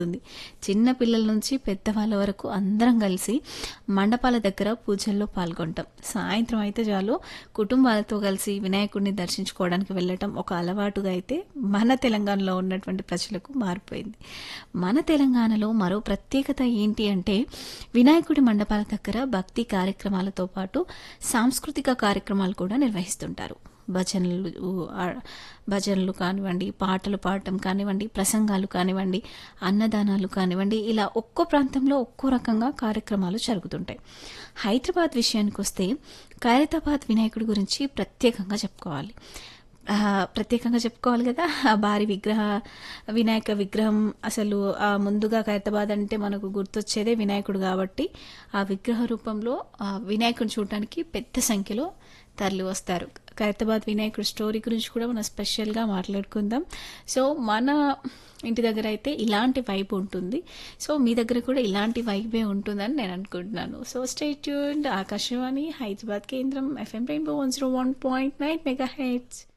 ఉంది చిన్న పిల్లల నుంచి పెద్దవాళ్ళ వరకు అందరం కలిసి మండపాల దగ్గర పూజల్లో పాల్గొంటాం సాయంత్రం అయితే చాలు కుటుంబాలతో కలిసి వినాయకుడిని దర్శించుకోవడానికి వెళ్ళటం ఒక అలవాటుగా అయితే మన తెలంగాణలో ఉన్నటువంటి ప్రజలకు మారిపోయింది మన తెలంగాణలో మరో ప్రత్యేకత ఏంటి అంటే వినాయకుడి మండపాల దగ్గర భక్తి కార్యక్రమాలతో పాటు సాంస్కృతిక కార్యక్రమాలు కూడా నిర్వహిస్తుంటారు భజనలు ఆ, భజనలు కానివ్వండి పాటలు పాడటం కానివ్వండి ప్రసంగాలు కానివ్వండి అన్నదానాలు కానివ్వండి ఇలా ఒక్కో ప్రాంతంలో ఒక్కో రకంగా కార్యక్రమాలు జరుగుతుంటాయి హైదరాబాద్ విషయానికి వస్తే ఖైరతాబాద్ వినాయకుడి గురించి ప్రత్యేకంగా చెప్పుకోవాలి ఆ, ప్రత్యేకంగా చెప్పుకోవాలి కదా ఆ భారీ విగ్రహ వినాయక విగ్రహం అసలు ఆ ముందుగా ఖైరతాబాద్ అంటే మనకు గుర్తొచ్చేదే వినాయకుడు కాబట్టి ఆ విగ్రహ రూపంలో ఆ వినాయకుడిని చూడటానికి పెద్ద సంఖ్యలో తరలి వస్తారు ఖైరతాబాద్ వినాయకుడి స్టోరీ గురించి కూడా మనం స్పెషల్గా మాట్లాడుకుందాం సో మన ఇంటి దగ్గర అయితే ఇలాంటి వైబ్ ఉంటుంది సో మీ దగ్గర కూడా ఇలాంటి వైబే ఉంటుందని నేను అనుకుంటున్నాను so stay tuned Akashvani Hyderabad కేంద్రం FM rainbow one zero one point nine mega heads